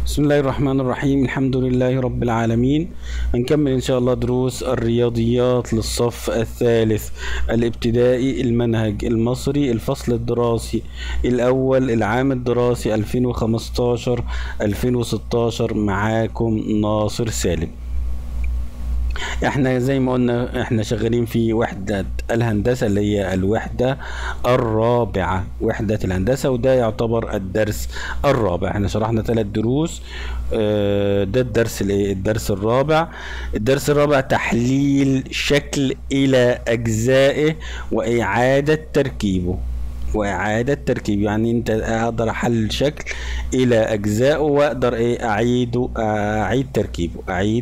بسم الله الرحمن الرحيم الحمد لله رب العالمين هنكمل ان شاء الله دروس الرياضيات للصف الثالث الابتدائي المنهج المصري الفصل الدراسي الاول العام الدراسي 2015 2016 معاكم ناصر سالم احنا زي ما قلنا احنا شغالين في وحدة الهندسة اللي هي الوحدة الرابعة وحدة الهندسة وده يعتبر الدرس الرابع احنا شرحنا ثلاث دروس اه، ده الدرس الايه الدرس الرابع الدرس الرابع تحليل شكل الى اجزائه واعادة تركيبه واعادة تركيب يعني انت اقدر احلل شكل الى اجزائه واقدر ايه اعيده اعيد تركيبه اعيد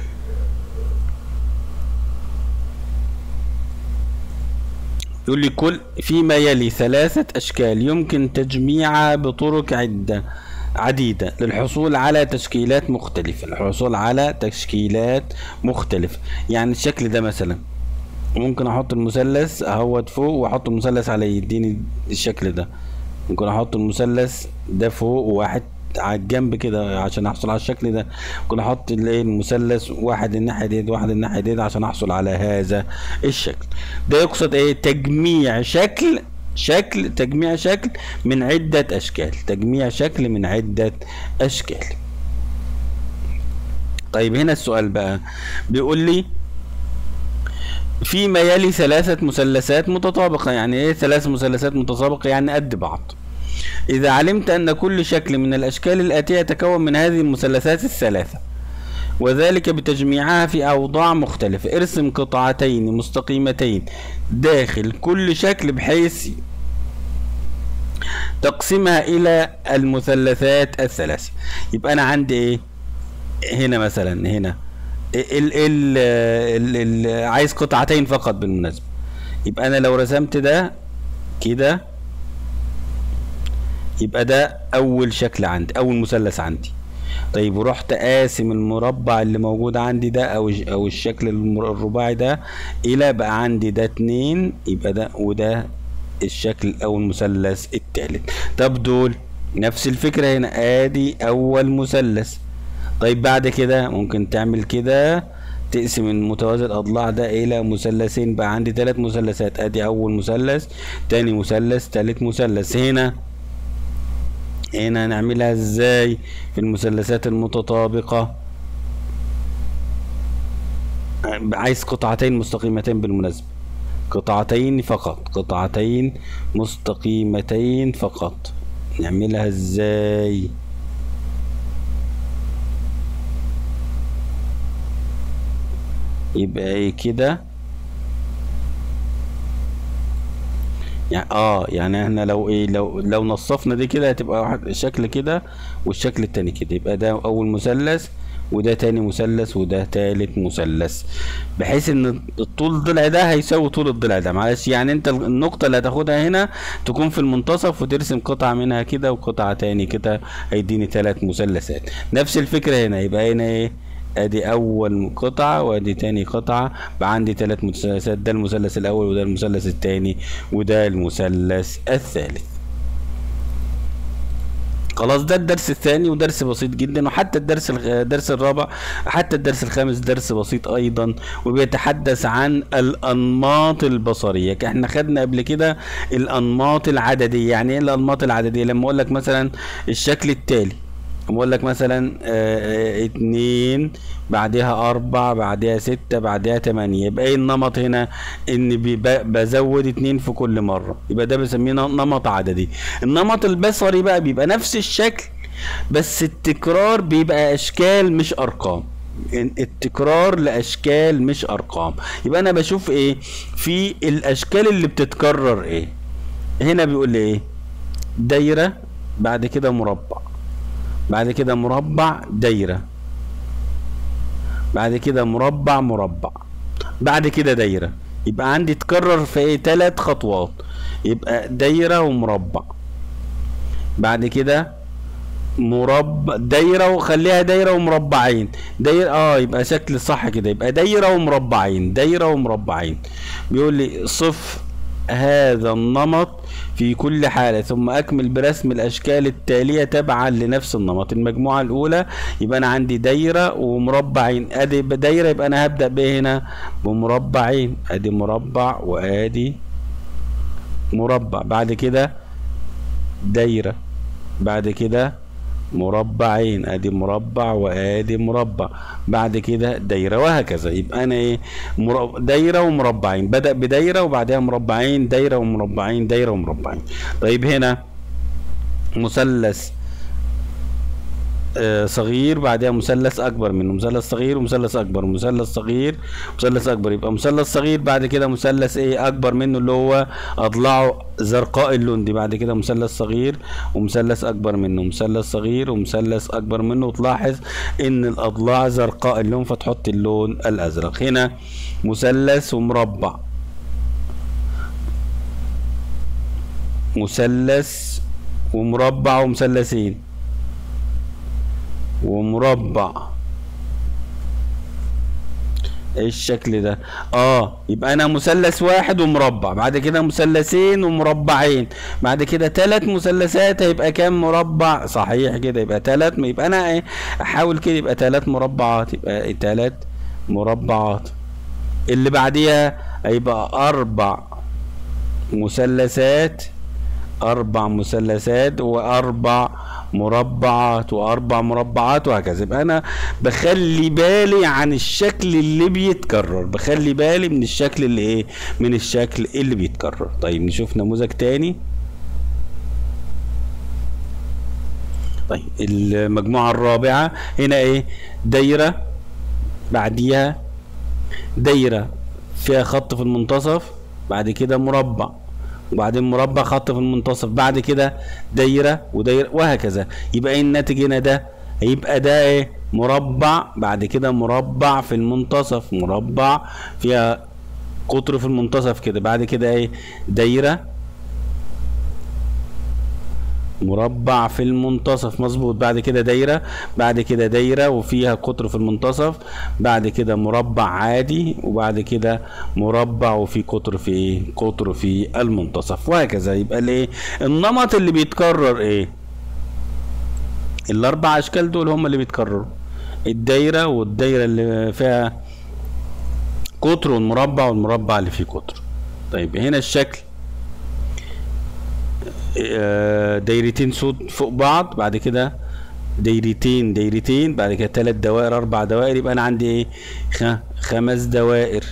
يقول لي كل فيما يلي ثلاثة أشكال يمكن تجميعها بطرق عدة عديدة للحصول على تشكيلات مختلفة الحصول على تشكيلات مختلفة يعني الشكل ده مثلا ممكن احط المثلث اهوت فوق واحط المثلث عليه يديني الشكل ده ممكن احط المثلث ده فوق وواحد على الجنب كده عشان احصل على الشكل ده ممكن احط الايه المثلث واحد الناحيه دي واحد الناحيه دي عشان احصل على هذا الشكل ده يقصد ايه تجميع شكل شكل تجميع شكل من عدة أشكال تجميع شكل من عدة أشكال طيب هنا السؤال بقى بيقول لي فيما يلي ثلاثة مثلثات متطابقة يعني ايه ثلاث مثلثات متطابقة يعني قد بعض إذا علمت أن كل شكل من الأشكال الآتية يتكون من هذه المثلثات الثلاثة وذلك بتجميعها في أوضاع مختلفة ارسم قطعتين مستقيمتين داخل كل شكل بحيث تقسمها إلى المثلثات الثلاثة يبقى أنا عندي إيه هنا مثلا هنا ال ال ال ال عايز قطعتين فقط بالمناسبة يبقى أنا لو رسمت ده كده يبقى ده اول شكل عندي اول مثلث عندي طيب ورحت قاسم المربع اللي موجود عندي ده او او الشكل المر- الرباعي ده الى بقى عندي ده اتنين يبقى ده وده الشكل او المثلث التالت طب دول نفس الفكرة هنا ادي اول مثلث طيب بعد كده ممكن تعمل كده تقسم المتوازي الاضلاع ده الى مثلثين بقى عندي ثلاث مثلثات ادي اول مثلث تاني مثلث تالت مثلث هنا هنا نعملها ازاي في المثلثات المتطابقة عايز قطعتين مستقيمتين بالمناسبة قطعتين فقط قطعتين مستقيمتين فقط نعملها ازاي يبقى ايه كده يعني اه يعني احنا لو ايه لو لو نصفنا دي كده هتبقى واحد شكل كده والشكل التاني كده يبقى ده اول مثلث وده تاني مثلث وده تالت مثلث بحيث ان الطول الضلع ده هيساوي طول الضلع ده معلش يعني انت النقطة اللي هتاخدها هنا تكون في المنتصف وترسم قطعة منها كده وقطعة تاني كده هيديني تلات مثلثات نفس الفكرة هنا يبقى هنا ايه ادي اول قطعة وادي تاني قطعة بقى عندي ثلاث مثلثات ده المثلث الاول وده المثلث التاني وده المثلث الثالث خلاص ده الدرس الثاني ودرس بسيط جدا وحتى الدرس الخ- الدرس الرابع حتى الدرس الخامس درس بسيط ايضا وبيتحدث عن الانماط البصريه احنا خدنا قبل كده الانماط العدديه يعني ايه الانماط العدديه لما اقول لك مثلا الشكل التالي بقول لك مثلا آه، آه، اتنين بعدها اربع بعدها ستة بعدها تمانية يبقى ايه النمط هنا ان بيبقى بزود اتنين في كل مرة يبقى ده بسميه نمط عددي النمط البصري بقى بيبقى نفس الشكل بس التكرار بيبقى اشكال مش ارقام التكرار لاشكال مش ارقام يبقى انا بشوف ايه في الاشكال اللي بتتكرر ايه هنا بيقول لي ايه دايرة بعد كده مربع بعد كده مربع دايرة بعد كده مربع مربع بعد كده دايرة يبقى عندي تكرر في ايه تلات خطوات يبقى دايرة ومربع بعد كده مربع دايرة وخليها دايرة ومربعين دايرة اه يبقى شكل صح كده يبقى دايرة ومربعين دايرة ومربعين بيقول لي صف هذا النمط في كل حالة ثم أكمل برسم الأشكال التالية تبعا لنفس النمط المجموعة الأولى يبقى أنا عندي دايرة ومربعين أدي دايرة يبقى أنا هبدأ بإيه هنا بمربعين أدي مربع وأدي مربع بعد كده دايرة بعد كده مربعين ادي مربع وادي مربع بعد كده دايره وهكذا يبقى انا ايه مر- دايره ومربعين بدا بدايره وبعدها مربعين دايره ومربعين دايره ومربعين طيب هنا مثلث آه، صغير بعدها مثلث اكبر منه مثلث صغير ومثلث اكبر مثلث صغير مثلث اكبر يبقى مثلث صغير بعد كده مثلث ايه اكبر منه اللي هو اضلاعه زرقاء اللون دي بعد كده مثلث صغير ومثلث اكبر منه مثلث صغير ومثلث اكبر منه وتلاحظ ان الاضلاع زرقاء اللون فتحط اللون الازرق هنا مثلث ومربع مثلث ومربع ومثلثين ومربع ايه الشكل ده اه يبقى انا مثلث واحد ومربع بعد كده مثلثين ومربعين بعد كده ثلاث مثلثات هيبقى كام مربع صحيح كده يبقى ثلاث يبقى انا ايه احاول كده يبقى ثلاث مربعات يبقى ثلاث مربعات اللي بعديها هيبقى اربع مثلثات اربع مثلثات واربع مربعات واربع مربعات وهكذا يبقى انا بخلي بالي عن الشكل اللي بيتكرر بخلي بالي من الشكل اللي ايه من الشكل اللي بيتكرر طيب نشوف نموذج تاني طيب المجموعة الرابعة هنا ايه دايرة بعديها دايرة فيها خط في المنتصف بعد كده مربع وبعدين مربع خط في المنتصف بعد كده دايره ودايره وهكذا يبقى ايه الناتج هنا ده هيبقى ده ايه مربع بعد كده مربع في المنتصف مربع فيها قطر في المنتصف كده بعد كده ايه دايره مربع في المنتصف مظبوط بعد كده دايرة بعد كده دايرة وفيها قطر في المنتصف بعد كده مربع عادي وبعد كده مربع وفي قطر في ايه قطر في المنتصف وهكذا يبقى الايه النمط اللي بيتكرر ايه الاربع اشكال دول هم اللي بيتكرروا الدايرة والدايرة اللي فيها قطر والمربع والمربع اللي فيه قطر طيب هنا الشكل آه، دايرتين سود فوق بعض بعد كده دايرتين دايرتين بعد كده ثلاث دوائر اربع دوائر يبقى انا عندي ايه خ... خمس دوائر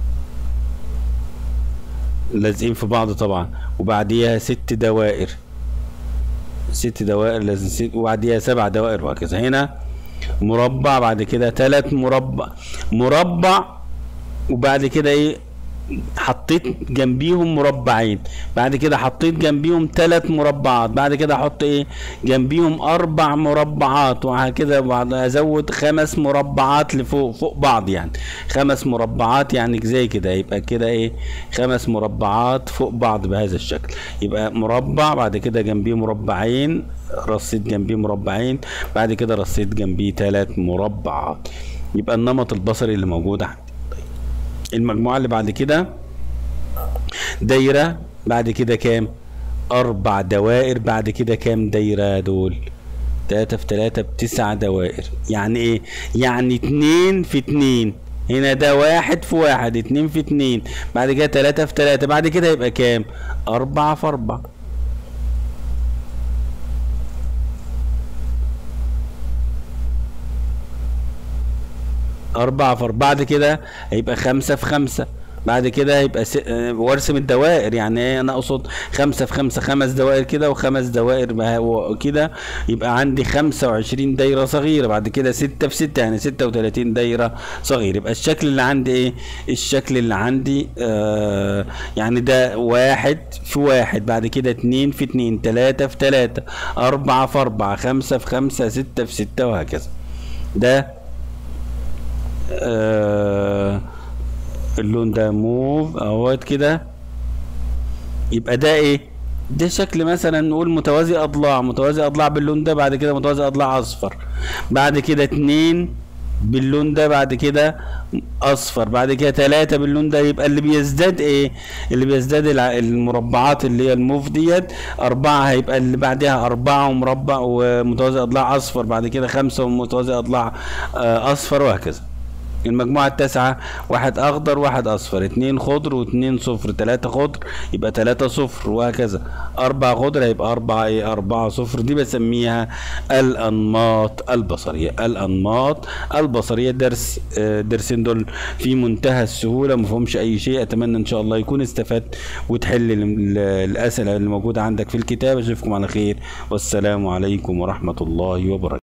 لازقين في بعض طبعا وبعديها ست دوائر ست دوائر لازم ست وبعديها سبع دوائر وهكذا هنا مربع بعد كده ثلاث مربع مربع وبعد كده ايه حطيت جنبيهم مربعين بعد كده حطيت جنبيهم ثلاث مربعات بعد كده احط ايه جنبيهم اربع مربعات وهكذا بعد ازود خمس مربعات لفوق فوق بعض يعني خمس مربعات يعني زي كده يبقى كده ايه خمس مربعات فوق بعض بهذا الشكل يبقى مربع بعد كده جنبيه مربعين رصيت جنبيه مربعين بعد كده رصيت جنبيه ثلاث مربعات يبقى النمط البصري اللي موجود عندي المجموعة اللي بعد كده دايرة بعد كده كام أربع دوائر بعد كده كام دايرة دول تلاتة في تلاتة بتسع دوائر يعني ايه يعني اتنين في اتنين هنا ده واحد في واحد اتنين في اتنين بعد كده تلاتة في تلاتة بعد كده يبقى كام أربعة في أربعة أربعة في أربعة بعد كده هيبقى خمسة في خمسة بعد كده هيبقى س... آه، وارسم الدوائر يعني ايه انا اقصد خمسة في خمسة خمس دوائر كده وخمس دوائر بها- و- كده يبقى عندي خمسة وعشرين دايرة صغيرة بعد كده ستة في ستة يعني ستة وتلاتين دايرة صغيرة يبقى الشكل اللي عندي ايه الشكل اللي عندي آه يعني ده واحد في واحد بعد كده اتنين في اتنين تلاتة في تلاتة أربعة في أربعة خمسة في خمسة ستة في ستة وهكذا ده آه اللون ده موف اهوت كده يبقى ده ايه ده شكل مثلا نقول متوازي اضلاع متوازي اضلاع باللون ده بعد كده متوازي اضلاع اصفر بعد كده اتنين باللون ده بعد كده اصفر بعد كده ثلاثة باللون ده يبقى اللي بيزداد ايه اللي بيزداد الع- المربعات اللي هي الموف ديت اربعة هيبقى اللي بعدها اربعة ومربع ومتوازي اضلاع اصفر بعد كده خمسة ومتوازي اضلاع آه، اصفر وهكذا المجموعة التاسعة واحد أخضر واحد أصفر اتنين خضر واتنين صفر تلاتة خضر يبقى تلاتة صفر وهكذا أربعة خضر هيبقى أربعة إيه أربعة صفر دي بسميها الأنماط البصرية الأنماط البصرية درس آه، درسين دول في منتهى السهولة مفهومش أي شيء أتمنى إن شاء الله يكون استفدت وتحل ال- ال- الأسئلة اللي موجودة عندك في الكتاب أشوفكم على خير والسلام عليكم ورحمة الله وبركاته